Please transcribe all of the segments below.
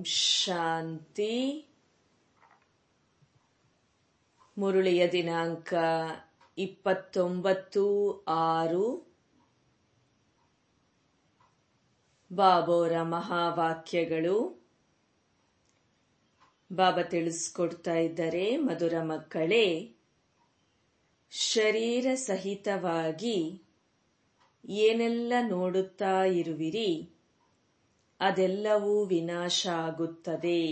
ಶಾಂತಿ ಮುರುಳಿಯ ದಿನಾಂಕ ಇಪ್ಪತ್ತೊಂಬತ್ತು ಆರು ಬಾಬೋರ ಮಹಾವಾಕ್ಯಗಳು ಬಾಬಾ ತಿಳಿಸ್ಕೊಡ್ತಾ ಇದ್ದಾರೆ ಮಧುರ ಮಕ್ಕಳೇ ಶರೀರ ಸಹಿತವಾಗಿ ಏನೆಲ್ಲ ನೋಡುತ್ತಾ ಇರುವಿರಿ ಅದೆಲ್ಲವೂ ವಿನಾಶ ಆಗುತ್ತದೆ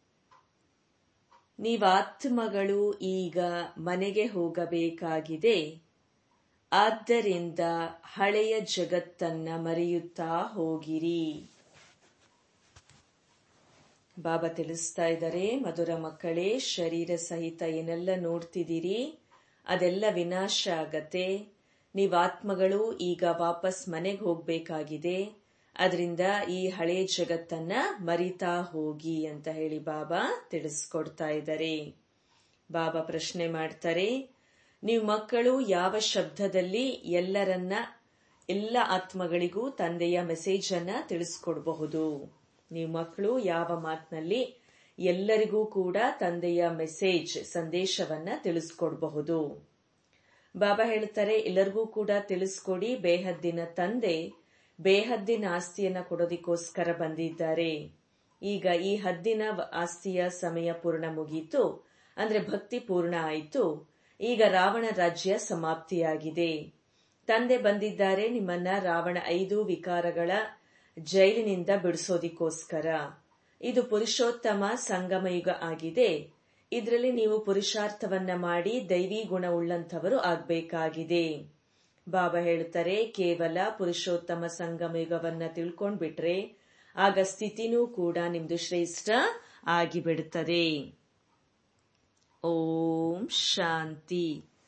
ನೀವಾತ್ಮಗಳು ಈಗ ಮನೆಗೆ ಹೋಗಬೇಕಾಗಿದೆ ಆದ್ದರಿಂದ ಹಳೆಯ ಜಗತ್ತನ್ನ ಮರೆಯುತ್ತಾ ಹೋಗಿರಿ ಬಾಬಾ ತಿಳಿಸ್ತಾ ಇದ್ದಾರೆ ಮಧುರ ಮಕ್ಕಳೇ ಶರೀರ ಸಹಿತ ಏನೆಲ್ಲ ನೋಡ್ತಿದ್ದೀರಿ ಅದೆಲ್ಲ ವಿನಾಶ ಆಗತ್ತೆ ನೀವಾತ್ಮಗಳು ಈಗ ವಾಪಸ್ ಮನೆಗೆ ಹೋಗ್ಬೇಕಾಗಿದೆ ಅದರಿಂದ ಈ ಹಳೆ ಜಗತ್ತನ್ನ ಮರಿತಾ ಹೋಗಿ ಅಂತ ಹೇಳಿ ಬಾಬಾ ತಿಳಿಸ್ಕೊಡ್ತಾ ಇದ್ದಾರೆ ಬಾಬಾ ಪ್ರಶ್ನೆ ಮಾಡ್ತಾರೆ ನೀವು ಮಕ್ಕಳು ಯಾವ ಶಬ್ದದಲ್ಲಿ ಎಲ್ಲರನ್ನ ಎಲ್ಲ ಆತ್ಮಗಳಿಗೂ ತಂದೆಯ ಮೆಸೇಜ್ ಅನ್ನ ತಿಳಿಸ್ಕೊಡ್ಬಹುದು ನೀವು ಮಕ್ಕಳು ಯಾವ ಮಾತಿನಲ್ಲಿ ಎಲ್ಲರಿಗೂ ಕೂಡ ತಂದೆಯ ಮೆಸೇಜ್ ಸಂದೇಶವನ್ನ ತಿಳಿಸ್ಕೊಡ್ಬಹುದು ಬಾಬಾ ಹೇಳ್ತಾರೆ ಎಲ್ಲರಿಗೂ ಕೂಡ ತಿಳಿಸ್ಕೊಡಿ ಬೇಹದ್ದಿನ ತಂದೆ ಬೇಹದ್ದಿನ ಆಸ್ತಿಯನ್ನ ಕೊಡೋದಿಕ್ಕೋಸ್ಕರ ಬಂದಿದ್ದಾರೆ ಈಗ ಈ ಹದ್ದಿನ ಆಸ್ತಿಯ ಸಮಯ ಪೂರ್ಣ ಮುಗೀತು ಅಂದ್ರೆ ಭಕ್ತಿ ಪೂರ್ಣ ಆಯಿತು ಈಗ ರಾವಣ ರಾಜ್ಯ ಸಮಾಪ್ತಿಯಾಗಿದೆ ತಂದೆ ಬಂದಿದ್ದಾರೆ ನಿಮ್ಮನ್ನ ರಾವಣ ಐದು ವಿಕಾರಗಳ ಜೈಲಿನಿಂದ ಬಿಡಿಸೋದಿಕ್ಕೋಸ್ಕರ ಇದು ಪುರುಷೋತ್ತಮ ಸಂಗಮಯುಗ ಆಗಿದೆ ಇದರಲ್ಲಿ ನೀವು ಪುರುಷಾರ್ಥವನ್ನ ಮಾಡಿ ದೈವಿ ಗುಣ ಉಳ್ಳಂಥವರು ಆಗ್ಬೇಕಾಗಿದೆ ಬಾಬಾ ಹೇಳ್ತಾರೆ ಕೇವಲ ಪುರುಷೋತ್ತಮ ಸಂಗಮಯುಗವನ್ನ ತಿಳ್ಕೊಂಡ್ಬಿಟ್ರೆ ಆಗ ಸ್ಥಿತಿನೂ ಕೂಡ ನಿಮ್ದು ಶ್ರೇಷ್ಠ ಆಗಿಬಿಡುತ್ತದೆ ಓಂ ಶಾಂತಿ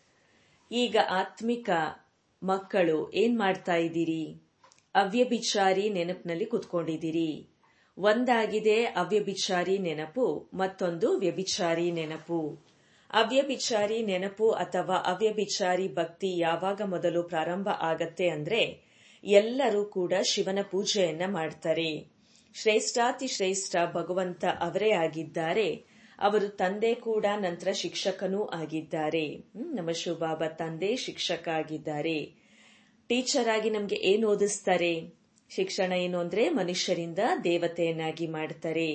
ಈಗ ಆತ್ಮಿಕ ಮಕ್ಕಳು ಏನ್ ಮಾಡ್ತಾ ಇದ್ದೀರಿ ಅವ್ಯಭಿಚಾರಿ ನೆನಪಿನಲ್ಲಿ ಕುತ್ಕೊಂಡಿದ್ದೀರಿ ಒಂದಾಗಿದೆ ಅವ್ಯಭಿಚಾರಿ ನೆನಪು ಮತ್ತೊಂದು ವ್ಯಭಿಚಾರಿ ನೆನಪು ಅವ್ಯಭಿಚಾರಿ ನೆನಪು ಅಥವಾ ಅವ್ಯಭಿಚಾರಿ ಭಕ್ತಿ ಯಾವಾಗ ಮೊದಲು ಪ್ರಾರಂಭ ಆಗತ್ತೆ ಅಂದ್ರೆ ಎಲ್ಲರೂ ಕೂಡ ಶಿವನ ಪೂಜೆಯನ್ನ ಮಾಡ್ತಾರೆ ಶ್ರೇಷ್ಠಾತಿ ಶ್ರೇಷ್ಠ ಭಗವಂತ ಅವರೇ ಆಗಿದ್ದಾರೆ ಅವರು ತಂದೆ ಕೂಡ ನಂತರ ಶಿಕ್ಷಕನೂ ಆಗಿದ್ದಾರೆ ನಮ್ಮ ಶಿವಬಾಬಾ ತಂದೆ ಶಿಕ್ಷಕ ಆಗಿದ್ದಾರೆ ಟೀಚರ್ ಆಗಿ ನಮ್ಗೆ ಏನ್ ಓದಿಸ್ತಾರೆ ಶಿಕ್ಷಣ ಏನು ಅಂದ್ರೆ ಮನುಷ್ಯರಿಂದ ದೇವತೆಯನ್ನಾಗಿ ಮಾಡ್ತಾರೆ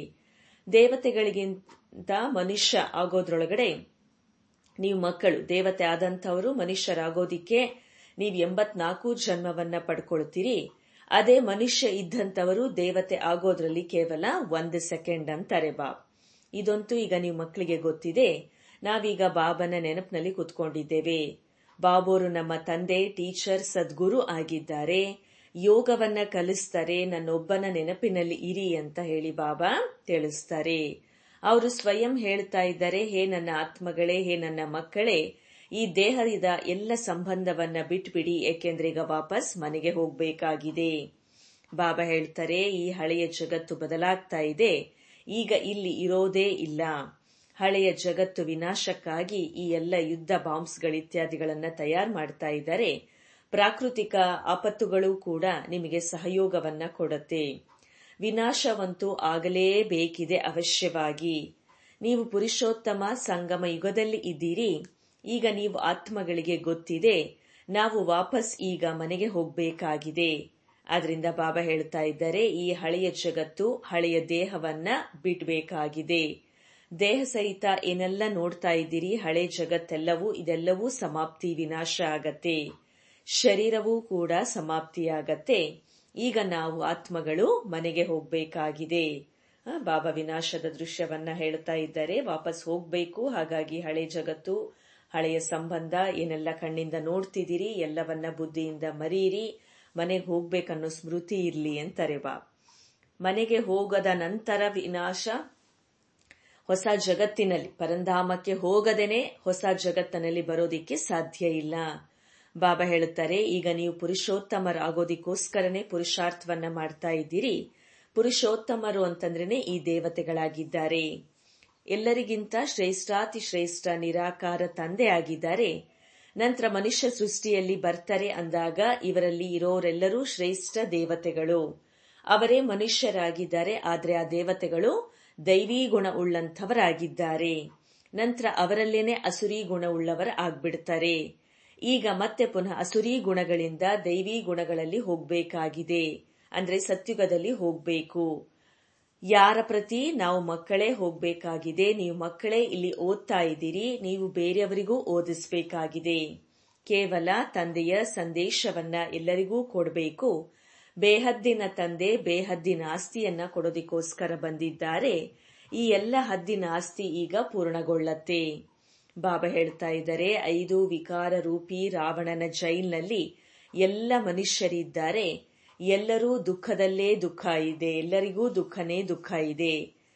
ದೇವತೆಗಳಿಗಿಂತ ಮನುಷ್ಯ ಆಗೋದ್ರೊಳಗಡೆ ನೀವು ಮಕ್ಕಳು ದೇವತೆ ಆದಂಥವರು ಮನುಷ್ಯರಾಗೋದಿಕ್ಕೆ ನೀವು ಎಂಬತ್ನಾಲ್ಕು ಜನ್ಮವನ್ನ ಪಡ್ಕೊಳ್ತೀರಿ ಅದೇ ಮನುಷ್ಯ ಇದ್ದಂಥವರು ದೇವತೆ ಆಗೋದ್ರಲ್ಲಿ ಕೇವಲ ಒಂದು ಸೆಕೆಂಡ್ ಅಂತಾರೆ ಬಾಬ್ ಇದಂತೂ ಈಗ ನೀವು ಮಕ್ಕಳಿಗೆ ಗೊತ್ತಿದೆ ನಾವೀಗ ಬಾಬನ ನೆನಪಿನಲ್ಲಿ ಕುತ್ಕೊಂಡಿದ್ದೇವೆ ಬಾಬೋರು ನಮ್ಮ ತಂದೆ ಟೀಚರ್ ಸದ್ಗುರು ಆಗಿದ್ದಾರೆ ಯೋಗವನ್ನ ಕಲಿಸ್ತಾರೆ ನನ್ನೊಬ್ಬನ ನೆನಪಿನಲ್ಲಿ ಇರಿ ಅಂತ ಹೇಳಿ ಬಾಬಾ ತಿಳಿಸ್ತಾರೆ ಅವರು ಸ್ವಯಂ ಹೇಳ್ತಾ ಇದ್ದಾರೆ ಹೇ ನನ್ನ ಆತ್ಮಗಳೇ ಹೇ ನನ್ನ ಮಕ್ಕಳೇ ಈ ದೇಹದ ಎಲ್ಲ ಸಂಬಂಧವನ್ನ ಬಿಟ್ಬಿಡಿ ಏಕೆಂದ್ರೆ ಈಗ ವಾಪಸ್ ಮನೆಗೆ ಹೋಗ್ಬೇಕಾಗಿದೆ ಬಾಬಾ ಹೇಳ್ತಾರೆ ಈ ಹಳೆಯ ಜಗತ್ತು ಬದಲಾಗ್ತಾ ಇದೆ ಈಗ ಇಲ್ಲಿ ಇರೋದೇ ಇಲ್ಲ ಹಳೆಯ ಜಗತ್ತು ವಿನಾಶಕ್ಕಾಗಿ ಈ ಎಲ್ಲ ಯುದ್ಧ ಬಾಂಬ್ಸ್ಗಳಿತ್ಯಾದಿಗಳನ್ನ ತಯಾರು ಮಾಡ್ತಾ ಇದ್ದಾರೆ ಪ್ರಾಕೃತಿಕ ಆಪತ್ತುಗಳು ಕೂಡ ನಿಮಗೆ ಸಹಯೋಗವನ್ನ ಕೊಡತ್ತೆ ವಿನಾಶವಂತೂ ಆಗಲೇಬೇಕಿದೆ ಅವಶ್ಯವಾಗಿ ನೀವು ಪುರುಷೋತ್ತಮ ಸಂಗಮ ಯುಗದಲ್ಲಿ ಇದ್ದೀರಿ ಈಗ ನೀವು ಆತ್ಮಗಳಿಗೆ ಗೊತ್ತಿದೆ ನಾವು ವಾಪಸ್ ಈಗ ಮನೆಗೆ ಹೋಗ್ಬೇಕಾಗಿದೆ ಆದ್ರಿಂದ ಬಾಬಾ ಹೇಳ್ತಾ ಇದ್ದಾರೆ ಈ ಹಳೆಯ ಜಗತ್ತು ಹಳೆಯ ದೇಹವನ್ನ ಬಿಡ್ಬೇಕಾಗಿದೆ ದೇಹ ಸಹಿತ ಏನೆಲ್ಲ ನೋಡ್ತಾ ಇದ್ದೀರಿ ಹಳೆ ಜಗತ್ತೆಲ್ಲವೂ ಇದೆಲ್ಲವೂ ಸಮಾಪ್ತಿ ವಿನಾಶ ಆಗತ್ತೆ ಶರೀರವೂ ಕೂಡ ಸಮಾಪ್ತಿಯಾಗತ್ತೆ ಈಗ ನಾವು ಆತ್ಮಗಳು ಮನೆಗೆ ಹೋಗ್ಬೇಕಾಗಿದೆ ಬಾಬಾ ವಿನಾಶದ ದೃಶ್ಯವನ್ನ ಹೇಳ್ತಾ ಇದ್ದಾರೆ ವಾಪಸ್ ಹೋಗ್ಬೇಕು ಹಾಗಾಗಿ ಹಳೆ ಜಗತ್ತು ಹಳೆಯ ಸಂಬಂಧ ಏನೆಲ್ಲ ಕಣ್ಣಿಂದ ನೋಡ್ತಿದ್ದೀರಿ ಎಲ್ಲವನ್ನ ಬುದ್ಧಿಯಿಂದ ಮರೀರಿ ಮನೆಗೆ ಹೋಗ್ಬೇಕನ್ನೋ ಸ್ಮೃತಿ ಇರ್ಲಿ ಅಂತಾರೆ ಬಾ ಮನೆಗೆ ಹೋಗದ ನಂತರ ವಿನಾಶ ಹೊಸ ಜಗತ್ತಿನಲ್ಲಿ ಪರಂಧಾಮಕ್ಕೆ ಹೋಗದೇನೆ ಹೊಸ ಜಗತ್ತಿನಲ್ಲಿ ಬರೋದಿಕ್ಕೆ ಸಾಧ್ಯ ಇಲ್ಲ ಬಾಬಾ ಹೇಳುತ್ತಾರೆ ಈಗ ನೀವು ಪುರುಷೋತ್ತಮರಾಗೋದಿಕ್ಕೋಸ್ಕರನೇ ಪುರುಷಾರ್ಥವನ್ನ ಮಾಡ್ತಾ ಇದ್ದೀರಿ ಪುರುಷೋತ್ತಮರು ಅಂತಂದ್ರೇನೆ ಈ ದೇವತೆಗಳಾಗಿದ್ದಾರೆ ಎಲ್ಲರಿಗಿಂತ ಶ್ರೇಷ್ಠಾತಿ ಶ್ರೇಷ್ಠ ನಿರಾಕಾರ ತಂದೆ ಆಗಿದ್ದಾರೆ ನಂತರ ಮನುಷ್ಯ ಸೃಷ್ಟಿಯಲ್ಲಿ ಬರ್ತಾರೆ ಅಂದಾಗ ಇವರಲ್ಲಿ ಇರೋರೆಲ್ಲರೂ ಶ್ರೇಷ್ಠ ದೇವತೆಗಳು ಅವರೇ ಮನುಷ್ಯರಾಗಿದ್ದಾರೆ ಆದ್ರೆ ಆ ದೇವತೆಗಳು ದೈವೀ ಗುಣ ಉಳ್ಳಂಥವರಾಗಿದ್ದಾರೆ ನಂತರ ಅವರಲ್ಲೇನೆ ಅಸುರಿ ಗುಣವುಳ್ಳವರ ಆಗ್ಬಿಡ್ತಾರೆ ಈಗ ಮತ್ತೆ ಪುನಃ ಅಸುರಿ ಗುಣಗಳಿಂದ ದೈವೀ ಗುಣಗಳಲ್ಲಿ ಹೋಗ್ಬೇಕಾಗಿದೆ ಅಂದ್ರೆ ಸತ್ಯುಗದಲ್ಲಿ ಹೋಗ್ಬೇಕು ಯಾರ ಪ್ರತಿ ನಾವು ಮಕ್ಕಳೇ ಹೋಗ್ಬೇಕಾಗಿದೆ ನೀವು ಮಕ್ಕಳೇ ಇಲ್ಲಿ ಓದ್ತಾ ಇದ್ದೀರಿ ನೀವು ಬೇರೆಯವರಿಗೂ ಓದಿಸ್ಬೇಕಾಗಿದೆ ಕೇವಲ ತಂದೆಯ ಸಂದೇಶವನ್ನ ಎಲ್ಲರಿಗೂ ಕೊಡಬೇಕು ಬೇಹದ್ದಿನ ತಂದೆ ಬೇಹದ್ದಿನ ಆಸ್ತಿಯನ್ನ ಕೊಡೋದಿಕ್ಕೋಸ್ಕರ ಬಂದಿದ್ದಾರೆ ಈ ಎಲ್ಲ ಹದ್ದಿನ ಆಸ್ತಿ ಈಗ ಪೂರ್ಣಗೊಳ್ಳತ್ತೆ ಬಾಬಾ ಹೇಳ್ತಾ ಇದ್ದಾರೆ ಐದು ವಿಕಾರ ರೂಪಿ ರಾವಣನ ಜೈಲ್ನಲ್ಲಿ ಎಲ್ಲ ಮನುಷ್ಯರಿದ್ದಾರೆ ಎಲ್ಲರೂ ದುಃಖದಲ್ಲೇ ದುಃಖ ಇದೆ ಎಲ್ಲರಿಗೂ ದುಃಖನೇ ದುಃಖ ಇದೆ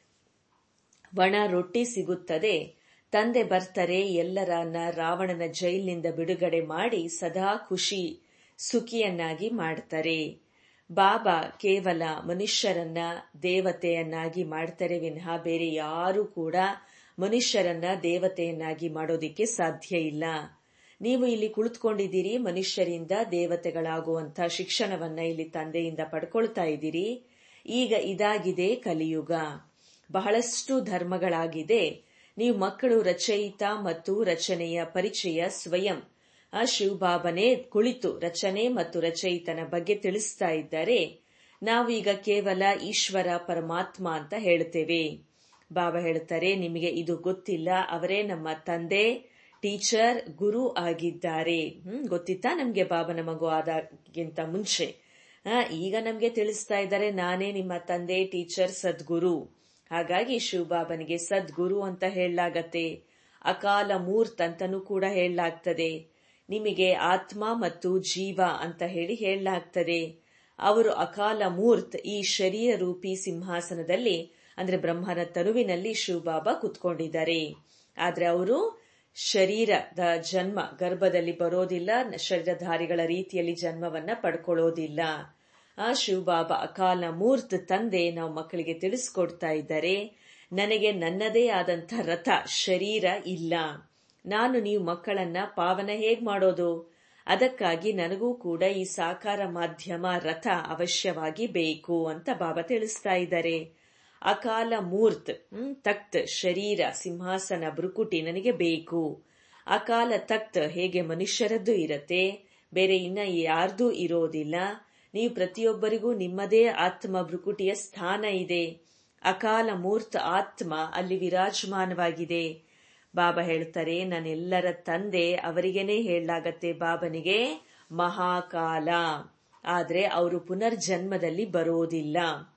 ಒಣ ರೊಟ್ಟಿ ಸಿಗುತ್ತದೆ ತಂದೆ ಬರ್ತಾರೆ ಎಲ್ಲರನ್ನ ರಾವಣನ ಜೈಲಿನಿಂದ ಬಿಡುಗಡೆ ಮಾಡಿ ಸದಾ ಖುಷಿ ಸುಖಿಯನ್ನಾಗಿ ಮಾಡ್ತಾರೆ ಬಾಬಾ ಕೇವಲ ಮನುಷ್ಯರನ್ನ ದೇವತೆಯನ್ನಾಗಿ ಮಾಡ್ತಾರೆ ವಿನಃ ಬೇರೆ ಯಾರೂ ಕೂಡ ಮನುಷ್ಯರನ್ನ ದೇವತೆಯನ್ನಾಗಿ ಮಾಡೋದಿಕ್ಕೆ ಸಾಧ್ಯ ಇಲ್ಲ ನೀವು ಇಲ್ಲಿ ಕುಳಿತುಕೊಂಡಿದ್ದೀರಿ ಮನುಷ್ಯರಿಂದ ದೇವತೆಗಳಾಗುವಂತ ಶಿಕ್ಷಣವನ್ನ ಇಲ್ಲಿ ತಂದೆಯಿಂದ ಪಡ್ಕೊಳ್ತಾ ಇದ್ದೀರಿ ಈಗ ಇದಾಗಿದೆ ಕಲಿಯುಗ ಬಹಳಷ್ಟು ಧರ್ಮಗಳಾಗಿದೆ ನೀವು ಮಕ್ಕಳು ರಚಯಿತ ಮತ್ತು ರಚನೆಯ ಪರಿಚಯ ಸ್ವಯಂ ಆ ಶಿವಬಾಬನೇ ಕುಳಿತು ರಚನೆ ಮತ್ತು ರಚಯಿತನ ಬಗ್ಗೆ ತಿಳಿಸ್ತಾ ಇದ್ದಾರೆ ನಾವು ಈಗ ಕೇವಲ ಈಶ್ವರ ಪರಮಾತ್ಮ ಅಂತ ಹೇಳ್ತೇವೆ ಬಾಬಾ ಹೇಳ್ತಾರೆ ನಿಮಗೆ ಇದು ಗೊತ್ತಿಲ್ಲ ಅವರೇ ನಮ್ಮ ತಂದೆ ಟೀಚರ್ ಗುರು ಆಗಿದ್ದಾರೆ ಹ್ಮ್ ಗೊತ್ತಿತ್ತಾ ನಮ್ಗೆ ಬಾಬನ ಮಗು ಆದಾಗಿಂತ ಮುಂಚೆ ಈಗ ನಮ್ಗೆ ತಿಳಿಸ್ತಾ ಇದ್ದಾರೆ ನಾನೇ ನಿಮ್ಮ ತಂದೆ ಟೀಚರ್ ಸದ್ಗುರು ಹಾಗಾಗಿ ಶಿವಬಾಬನಿಗೆ ಸದ್ಗುರು ಅಂತ ಹೇಳಲಾಗತ್ತೆ ಅಕಾಲ ಮೂರ್ತ್ ಅಂತನೂ ಕೂಡ ಹೇಳಲಾಗ್ತದೆ ನಿಮಗೆ ಆತ್ಮ ಮತ್ತು ಜೀವ ಅಂತ ಹೇಳಿ ಹೇಳಲಾಗ್ತದೆ ಅವರು ಅಕಾಲ ಮೂರ್ತ್ ಈ ಶರೀರ ರೂಪಿ ಸಿಂಹಾಸನದಲ್ಲಿ ಅಂದ್ರೆ ಬ್ರಹ್ಮನ ತನುವಿನಲ್ಲಿ ಶಿವಬಾಬಾ ಕುತ್ಕೊಂಡಿದ್ದಾರೆ ಆದ್ರೆ ಅವರು ಶರೀರದ ಜನ್ಮ ಗರ್ಭದಲ್ಲಿ ಬರೋದಿಲ್ಲ ಶರೀರಧಾರಿಗಳ ರೀತಿಯಲ್ಲಿ ಜನ್ಮವನ್ನ ಪಡ್ಕೊಳ್ಳೋದಿಲ್ಲ ಆ ಶಿವಬಾಬಾ ಅಕಾಲ ಮೂರ್ತ್ ತಂದೆ ನಾವು ಮಕ್ಕಳಿಗೆ ತಿಳಿಸ್ಕೊಡ್ತಾ ಇದ್ದಾರೆ ನನಗೆ ನನ್ನದೇ ಆದಂಥ ರಥ ಶರೀರ ಇಲ್ಲ ನಾನು ನೀವು ಮಕ್ಕಳನ್ನ ಪಾವನ ಹೇಗ್ ಮಾಡೋದು ಅದಕ್ಕಾಗಿ ನನಗೂ ಕೂಡ ಈ ಸಾಕಾರ ಮಾಧ್ಯಮ ರಥ ಅವಶ್ಯವಾಗಿ ಬೇಕು ಅಂತ ಬಾಬಾ ತಿಳಿಸ್ತಾ ಇದ್ದಾರೆ ಅಕಾಲ ಮೂರ್ತ್ ತಕ್ತ್ ಶರೀರ ಸಿಂಹಾಸನ ಬೃಕುಟಿ ನನಗೆ ಬೇಕು ಅಕಾಲ ತಕ್ತ್ ಹೇಗೆ ಮನುಷ್ಯರದ್ದು ಇರತ್ತೆ ಬೇರೆ ಇನ್ನ ಯಾರ್ದೂ ಇರೋದಿಲ್ಲ ನೀವು ಪ್ರತಿಯೊಬ್ಬರಿಗೂ ನಿಮ್ಮದೇ ಆತ್ಮ ಭೃಕುಟಿಯ ಸ್ಥಾನ ಇದೆ ಅಕಾಲ ಮೂರ್ತ ಆತ್ಮ ಅಲ್ಲಿ ವಿರಾಜಮಾನವಾಗಿದೆ ಬಾಬಾ ಹೇಳ್ತಾರೆ ನನ್ನೆಲ್ಲರ ತಂದೆ ಅವರಿಗೇನೆ ಹೇಳಲಾಗತ್ತೆ ಬಾಬನಿಗೆ ಮಹಾಕಾಲ ಆದ್ರೆ ಅವರು ಪುನರ್ಜನ್ಮದಲ್ಲಿ ಬರೋದಿಲ್ಲ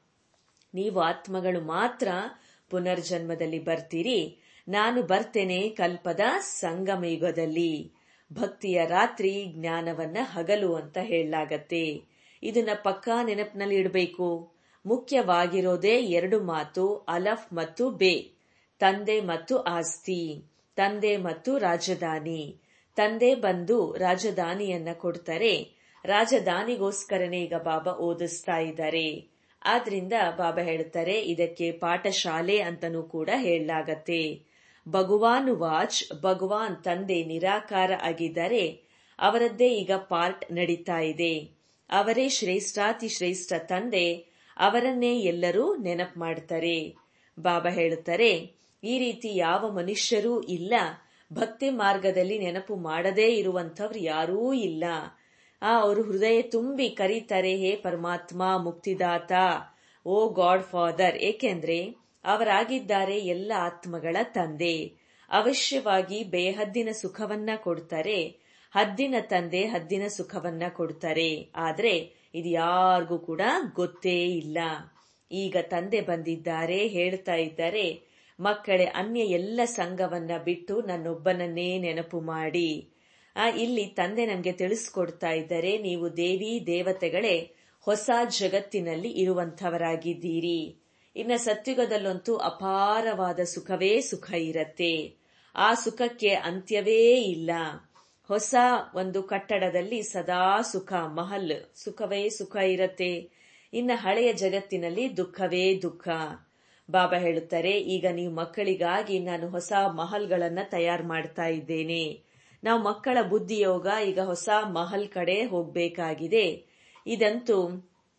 ನೀವು ಆತ್ಮಗಳು ಮಾತ್ರ ಪುನರ್ಜನ್ಮದಲ್ಲಿ ಬರ್ತೀರಿ ನಾನು ಬರ್ತೇನೆ ಕಲ್ಪದ ಸಂಗಮಯುಗದಲ್ಲಿ ಭಕ್ತಿಯ ರಾತ್ರಿ ಜ್ಞಾನವನ್ನ ಹಗಲು ಅಂತ ಹೇಳಲಾಗತ್ತೆ ಇದನ್ನ ಪಕ್ಕಾ ನೆನಪಿನಲ್ಲಿ ಇಡಬೇಕು ಮುಖ್ಯವಾಗಿರೋದೇ ಎರಡು ಮಾತು ಅಲಫ್ ಮತ್ತು ಬೇ ತಂದೆ ಮತ್ತು ಆಸ್ತಿ ತಂದೆ ಮತ್ತು ರಾಜಧಾನಿ ತಂದೆ ಬಂದು ರಾಜಧಾನಿಯನ್ನ ಕೊಡ್ತಾರೆ ರಾಜಧಾನಿಗೋಸ್ಕರನೇ ಈಗ ಬಾಬಾ ಓದಿಸ್ತಾ ಇದ್ದಾರೆ ಆದ್ರಿಂದ ಬಾಬಾ ಹೇಳ್ತಾರೆ ಇದಕ್ಕೆ ಪಾಠಶಾಲೆ ಅಂತನೂ ಕೂಡ ಹೇಳಲಾಗತ್ತೆ ಭಗವಾನ್ ವಾಚ್ ಭಗವಾನ್ ತಂದೆ ನಿರಾಕಾರ ಆಗಿದ್ದಾರೆ ಅವರದ್ದೇ ಈಗ ಪಾರ್ಟ್ ನಡೀತಾ ಇದೆ ಅವರೇ ಶ್ರೇಷ್ಠಾತಿ ಶ್ರೇಷ್ಠ ತಂದೆ ಅವರನ್ನೇ ಎಲ್ಲರೂ ನೆನಪು ಮಾಡ್ತಾರೆ ಬಾಬಾ ಹೇಳುತ್ತಾರೆ ಈ ರೀತಿ ಯಾವ ಮನುಷ್ಯರೂ ಇಲ್ಲ ಭಕ್ತಿ ಮಾರ್ಗದಲ್ಲಿ ನೆನಪು ಮಾಡದೇ ಇರುವಂತವ್ರು ಯಾರೂ ಇಲ್ಲ ಆ ಅವರು ಹೃದಯ ತುಂಬಿ ಕರೀತಾರೆ ಹೇ ಪರಮಾತ್ಮ ಮುಕ್ತಿದಾತ ಓ ಗಾಡ್ ಫಾದರ್ ಏಕೆಂದ್ರೆ ಅವರಾಗಿದ್ದಾರೆ ಎಲ್ಲ ಆತ್ಮಗಳ ತಂದೆ ಅವಶ್ಯವಾಗಿ ಬೇಹದ್ದಿನ ಸುಖವನ್ನ ಕೊಡ್ತಾರೆ ಹದ್ದಿನ ತಂದೆ ಹದ್ದಿನ ಸುಖವನ್ನ ಕೊಡ್ತಾರೆ ಆದ್ರೆ ಇದು ಯಾರಿಗೂ ಕೂಡ ಗೊತ್ತೇ ಇಲ್ಲ ಈಗ ತಂದೆ ಬಂದಿದ್ದಾರೆ ಹೇಳ್ತಾ ಇದ್ದಾರೆ ಮಕ್ಕಳೇ ಅನ್ಯ ಎಲ್ಲ ಸಂಘವನ್ನ ಬಿಟ್ಟು ನನ್ನೊಬ್ಬನನ್ನೇ ನೆನಪು ಮಾಡಿ ಆ ಇಲ್ಲಿ ತಂದೆ ನಮಗೆ ತಿಳಿಸ್ಕೊಡ್ತಾ ಇದ್ದಾರೆ ನೀವು ದೇವಿ ದೇವತೆಗಳೇ ಹೊಸ ಜಗತ್ತಿನಲ್ಲಿ ಇರುವಂತವರಾಗಿದ್ದೀರಿ ಇನ್ನ ಸತ್ಯುಗದಲ್ಲಂತೂ ಅಪಾರವಾದ ಸುಖವೇ ಸುಖ ಇರತ್ತೆ ಆ ಸುಖಕ್ಕೆ ಅಂತ್ಯವೇ ಇಲ್ಲ ಹೊಸ ಒಂದು ಕಟ್ಟಡದಲ್ಲಿ ಸದಾ ಸುಖ ಮಹಲ್ ಸುಖವೇ ಸುಖ ಇರತ್ತೆ ಇನ್ನ ಹಳೆಯ ಜಗತ್ತಿನಲ್ಲಿ ದುಃಖವೇ ದುಃಖ ಬಾಬಾ ಹೇಳುತ್ತಾರೆ ಈಗ ನೀವು ಮಕ್ಕಳಿಗಾಗಿ ನಾನು ಹೊಸ ಮಹಲ್ಗಳನ್ನ ತಯಾರು ಮಾಡ್ತಾ ಇದ್ದೇನೆ ನಾವು ಮಕ್ಕಳ ಬುದ್ಧಿಯೋಗ ಈಗ ಹೊಸ ಮಹಲ್ ಕಡೆ ಹೋಗ್ಬೇಕಾಗಿದೆ ಇದಂತೂ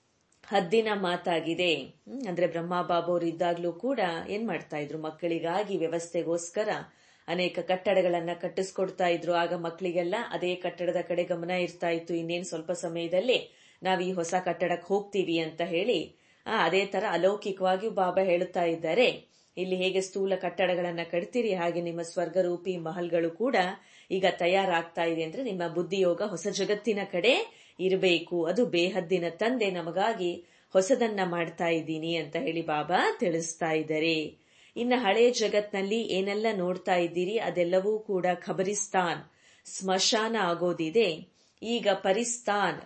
ಹದ್ದಿನ ಮಾತಾಗಿದೆ ಹ್ಮ್, ಅಂದ್ರೆ ಬ್ರಹ್ಮ ಬಾಬು ಅವರು ಇದ್ದಾಗ್ಲೂ ಕೂಡ ಏನ್ ಮಾಡ್ತಾ ಇದ್ರು ಮಕ್ಕಳಿಗಾಗಿ ವ್ಯವಸ್ಥೆಗೋಸ್ಕರ ಅನೇಕ ಕಟ್ಟಡಗಳನ್ನ ಕಟ್ಟಿಸ್ಕೊಡ್ತಾ ಇದ್ರು ಆಗ ಮಕ್ಕಳಿಗೆಲ್ಲ ಅದೇ ಕಟ್ಟಡದ ಕಡೆ ಗಮನ ಇರ್ತಾ ಇತ್ತು ಇನ್ನೇನ್ ಸ್ವಲ್ಪ ಸಮಯದಲ್ಲಿ ನಾವ್ ಈ ಹೊಸ ಕಟ್ಟಡಕ್ಕೆ ಹೋಗ್ತೀವಿ ಅಂತ ಹೇಳಿ ಆ, ಅದೇ ತರ ಅಲೌಕಿಕವಾಗಿ ಬಾಬಾ ಹೇಳುತ್ತಾ ಇದ್ದಾರೆ ಇಲ್ಲಿ ಹೇಗೆ ಸ್ಥೂಲ ಕಟ್ಟಡಗಳನ್ನ ಕಟ್ತೀರಿ ಹಾಗೆ ನಿಮ್ಮ ಸ್ವರ್ಗರೂಪಿ ಮಹಲ್ಗಳು ಕೂಡ ಈಗ ತಯಾರಾಗ್ತಾ ಇದೆ ಅಂದ್ರೆ ನಿಮ್ಮ ಬುದ್ಧಿಯೋಗ ಹೊಸ ಜಗತ್ತಿನ ಕಡೆ ಇರಬೇಕು ಅದು ಬೇಹದ್ದಿನ ತಂದೆ ನಮಗಾಗಿ ಹೊಸದನ್ನ ಮಾಡ್ತಾ ಇದ್ದೀನಿ ಅಂತ ಹೇಳಿ ಬಾಬಾ ತಿಳಿಸ್ತಾ ಇದ್ದಾರೆ ಇನ್ನ ಹಳೆ ಜಗತ್ನಲ್ಲಿ ಏನೆಲ್ಲ ನೋಡ್ತಾ ಇದ್ದೀರಿ ಅದೆಲ್ಲವೂ ಕೂಡ ಖಬರಿಸ್ತಾನ್ ಸ್ಮಶಾನ ಆಗೋದಿದೆ ಈಗ ಪರಿಸ್ತಾನ್